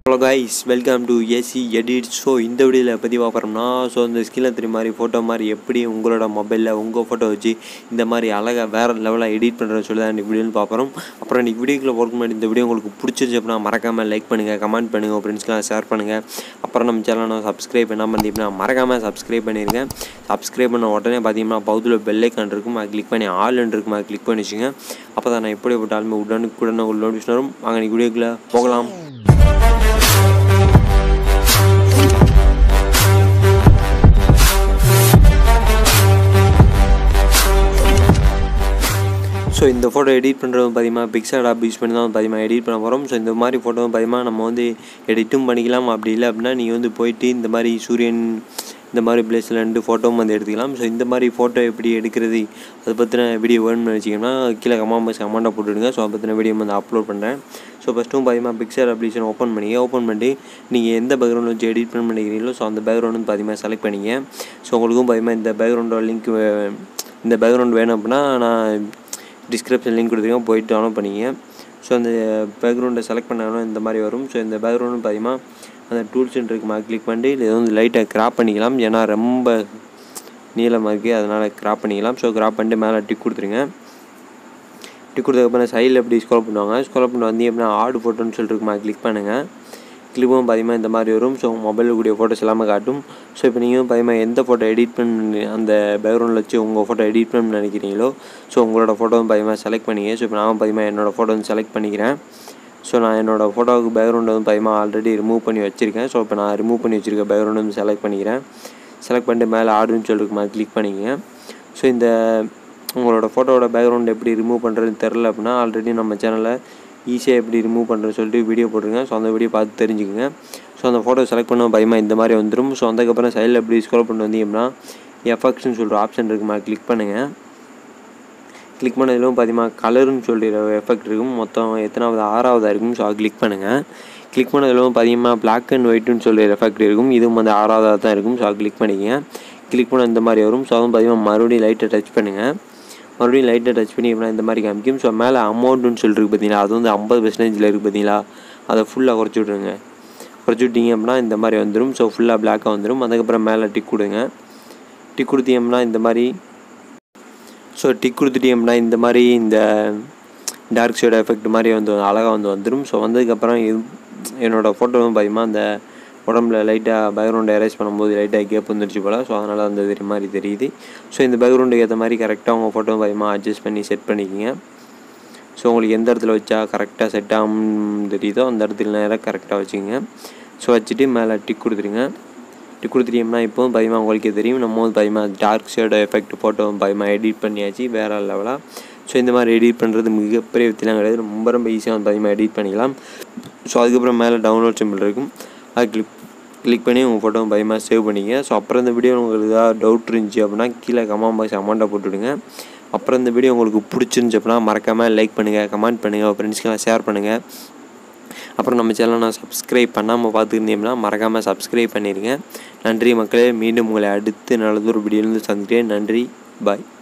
hello guys welcome to AC edit so இந்த வீடியோவில் பற்றி பார்க்குறோம்னா ஸோ இந்த ஸ்கில்ல த்ரீ மாதிரி ஃபோட்டோ மாதிரி எப்படி உங்களோட மொபைலில் உங்கள் ஃபோட்டோ வச்சு இந்த மாதிரி அழகாக வேறு லெவலில் எடிட் பண்ணுறேன்னு சொல்லி தான் இந்த வீடியோன்னு பார்க்குறோம் அப்புறம் இந்த வீடியோக்குள்ள ஒர்க் பண்ணி இந்த வீடியோ உங்களுக்கு பிடிச்சிருச்சு அப்படின்னா மறக்காமல் லைக் பண்ணுங்கள் கமெண்ட் பண்ணுங்கள் உங்கள் ஃப்ரெண்ட்ஸ்க்கெலாம் ஷேர் பண்ணுங்கள் அப்புறம் நம்ம சேனலை சப்ஸ்கிரைப் பண்ணாமல் இருந்தீங்கன்னா மறக்காமல் சப்ஸ்கிரைப் பண்ணிடுங்க சப்ஸ்கிரைப் பண்ண உடனே பார்த்தீங்கன்னா பகுதியில் பெல்லைக்கான் இருக்கும் அது கிளிக் பண்ணி ஆல்னு இருக்கும் அது கிளிக் பண்ணி வச்சுங்க அப்போ தான் நான் எப்படி போட்டாலுமே உடனுக்குடன் உங்களுக்கு நோட்டிஃபிகேஷன் வரும் வாங்க நீ வீடியோக்குள்ளே போகலாம் ஸோ இந்த ஃபோட்டோ எடிட் பண்ணுறது பார்த்தீங்கன்னா பிக்சர் ஆப் யூஸ் பண்ணி தான் பார்த்தீங்கன்னா எடிட் பண்ண போகிறோம் ஸோ இந்த மாதிரி ஃபோட்டோ பார்த்தீங்கன்னா நம்ம வந்து எடிட்டும் பண்ணிக்கலாம் அப்படி இல்லை அப்படின்னா நீங்கள் வந்து போயிட்டு இந்த மாதிரி சூரியன் இந்த மாதிரி பிளேஸில் ரெண்டு ஃபோட்டோவும் வந்து எடுத்துக்கலாம் ஸோ இந்த மாதிரி ஃபோட்டோ எப்படி எடுக்கிறது அதை பற்றின வீடியோ வேணும்னு வச்சிங்கன்னா கீழே கமெண்ட் பாக்ஸ் கமெண்ட்டாக போட்டுவிடுங்க ஸோ அதை பற்றின வீடியோ வந்து அப்லோட் பண்ணுறேன் ஸோ ஃபஸ்ட்டும் பார்த்தீங்கன்னா பிக்சர் அப்ளிகேஷன் ஓப்பன் பண்ணிங்க ஓப்பன் பண்ணி நீங்கள் எந்த பேக்ரவுண்ட் வச்சு எடிட் பண்ண பண்ணிக்கிறீங்களோ ஸோ அந்த பேக்ரவுண்ட் வந்து பார்த்தீங்கன்னா செலக்ட் பண்ணிங்க ஸோ உங்களுக்கும் பார்த்தீங்கன்னா இந்த பேக்ரவுண்டோட லிங்க் இந்த பேக்ரவுண்ட் வேணும் அப்படின்னா நான் டிஸ்கிரிப்ஷன் லிங்க் கொடுத்துருக்கேன் போயிட்டு டவுன்லோட் பண்ணிங்க ஸோ அந்த பேக்ரவுண்டை செலக்ட் பண்ணாலும் இந்த மாதிரி வரும் ஸோ இந்த பேக்ரவுண்டு பார்த்தீங்கன்னா அந்த டூல்ஸ் இருக்குமா கிளிக் பண்ணி இதை வந்து லைட்டாக கிராப் பண்ணிக்கலாம் ஏன்னா ரொம்ப நீளமாக இருக்குது அதனால் கிராப் பண்ணிக்கலாம் ஸோ கிராப் பண்ணிட்டு மேலே டிக் கொடுத்துருங்க டிக் கொடுத்ததுக்கப்புறம் சைடில் எப்படி ஸ்க்ரோல் பண்ணுவாங்க ஸ்க்ரோல் பண்ணி வந்தீங்க அப்படின்னா ஆடு ஃபோட்டோன்னு சொல்லிட்டு இருக்குமா கிளிக் பண்ணுங்கள் கிளிப்பும் பார்த்தீங்கன்னா இந்த மாதிரி வரும் ஸோ மொபைலில் கூடிய ஃபோட்டோஸ் எல்லாமே காட்டும் ஸோ இப்போ நீங்கள் பார்த்தீங்கன்னா எந்த ஃபோட்டோ எடிட் பண்ணி அந்த பேக்ரவுண்டில் வச்சு உங்கள் ஃபோட்டோ எடிட் பண்ண நினைக்கிறீங்களோ ஸோ உங்களோட ஃபோட்டோவும் பார்த்தீங்கன்னா செலக்ட் பண்ணிங்க ஸோ இப்போ நான் பார்த்தீங்கன்னா என்னோடய ஃபோட்டோ வந்து செலக்ட் பண்ணிக்கிறேன் ஸோ நான் என்னோடய ஃபோட்டோவுக்கு பேக்ரவுண்ட் வந்து பார்த்தீங்கன்னா ஆல்ரெடி ரிமூவ் பண்ணி வச்சுருக்கேன் ஸோ இப்போ நான் ரிமூவ் பண்ணி வச்சுருக்க பேக்ரவுண்ட் வந்து செலக்ட் பண்ணிக்கிறேன் செலக்ட் பண்ணிட்டு மேலே ஆடுன்னு சொல்லிருக்குமா கிளிக் பண்ணிக்கங்க ஸோ இந்த உங்களோட ஃபோட்டோவோட பேக்ரவுண்ட் எப்படி ரிமூவ் பண்ணுறதுன்னு தெரில அப்படின்னா ஆல்ரெடி நம்ம சேனலில் ஈஸியாக எப்படி ரிமூவ் பண்ணுறேன்னு சொல்லிட்டு வீடியோ போட்டுருங்க ஸோ அந்த வீடியோ பார்த்து தெரிஞ்சுக்கோங்க ஸோ அந்த ஃபோட்டோ செலக்ட் பண்ண பயமாக இந்த மாதிரி வந்துடும் ஸோ அதுக்கப்புறம் சைடில் எப்படி ஸ்க்ரோல் பண்ணி வந்தீங்கன்னா எஃபெக்ட்ஸ்னு சொல்கிற ஆப்ஷன் இருக்குமா கிளிக் பண்ணுங்கள் கிளிக் பண்ணதிலும் பார்த்தீங்கன்னா கலருன்னு சொல்லிற எஃபெக்ட் இருக்கும் மொத்தம் எத்தனாவது ஆறாவதாக இருக்கும் ஸோ அதை கிளிக் பண்ணுங்கள் கிளிக் பண்ணதிலும் பார்த்தீங்கன்னா பிளாக் அண்ட் ஒயிட்டுன்னு சொல்லிற எஃபெக்ட் இருக்கும் இதுவும் வந்து ஆறாவதாக தான் இருக்கும் ஸோ அதை கிளிக் பண்ணிக்கங்க கிளிக் பண்ண இந்த மாதிரி வரும் ஸோ அதுவும் பார்த்தீங்கன்னா மறுபடியும் லைட்டை டச் பண்ணுங்கள் மறுபடியும் லைட்டை டச் பண்ணி எப்படின்னா இந்த மாதிரி காமிக்கும் ஸோ மேலே அமௌண்ட்டுன்னு சொல்லிட்டு பார்த்தீங்களா அது வந்து ஐம்பது பெர்சன்டேஜில் இருக்குது பார்த்தீங்களா அதை ஃபுல்லாக குறைச்சி விட்ருங்க குறைச்சி விட்டீங்க அப்படின்னா இந்த மாதிரி வந்துடும் ஸோ ஃபுல்லாக பிளாக்காக வந்துடும் அதுக்கப்புறம் மேலே டிக் கொடுங்க டிக் கொடுத்தீங்கன்னா இந்த மாதிரி ஸோ டிக் கொடுத்துட்டீங்கன்னா இந்த மாதிரி இந்த டார்க் ஷேட் எஃபெக்ட் மாதிரி வந்து அழகாக வந்து வந்துடும் ஸோ வந்ததுக்கப்புறம் இது என்னோடய ஃபோட்டோவும் பார்த்தீங்கன்னா அந்த உடம்புல லைட்டாக பேக்ரவுண்டை எரேஸ் பண்ணும்போது லைட்டாக கேப் வந்துருச்சு போல் ஸோ அதனால் அந்த தெரிய மாதிரி தெரியுது ஸோ இந்த பேக்ரவுண்டுக்கு ஏற்ற மாதிரி கரெக்டாக உங்கள் ஃபோட்டோ பார்த்தீங்கன்னா அட்ஜஸ்ட் பண்ணி செட் பண்ணிக்கிங்க ஸோ உங்களுக்கு எந்த இடத்துல வச்சா கரெக்டாக செட் ஆகும் தெரியுதோ அந்த இடத்துல நேராக கரெக்டாக வச்சுக்கோங்க ஸோ வச்சுட்டு மேலே டிக் கொடுத்துருங்க டிக் கொடுத்துட்டீங்கன்னா இப்போவும் பயமாக உங்களுக்கே தெரியும் நம்ம வந்து பயமாக டார்க் ஷேடோ எஃபெக்ட் ஃபோட்டோ பயமாக எடிட் பண்ணியாச்சு வேறு லெவலாக ஸோ இந்த மாதிரி எடிட் பண்ணுறது மிகப்பெரிய வித்திலாம் கிடையாது ரொம்ப ரொம்ப ஈஸியாக வந்து பயமாக எடிட் பண்ணிக்கலாம் ஸோ அதுக்கப்புறம் மேலே டவுன்லோட் சிம்பிள் இருக்கும் அது கிளிக் கிளிக் பண்ணி உங்கள் ஃபோட்டோ பயமாக சேவ் பண்ணிங்க ஸோ அப்புறம் இந்த வீடியோ உங்களுக்கு ஏதாவது டவுட் இருந்துச்சு அப்படின்னா கீழே கமெண்ட் பாக்ஸ் அமௌண்ட்டாக போட்டுவிடுங்க அப்புறம் இந்த வீடியோ உங்களுக்கு பிடிச்சிருந்துச்சு அப்படின்னா மறக்காமல் லைக் பண்ணுங்கள் கமெண்ட் பண்ணுங்கள் ஃப்ரெண்ட்ஸ்க்கெலாம் ஷேர் பண்ணுங்கள் அப்புறம் நம்ம சேனலை நான் சப்ஸ்கிரைப் பண்ணாமல் பார்த்துருந்தீங்கன்னா மறக்காமல் சப்ஸ்கிரைப் பண்ணிடுங்க நன்றி மக்களே மீண்டும் உங்களை அடுத்து நல்லதொரு வீடியோலேருந்து சந்திக்கிறேன் நன்றி பாய்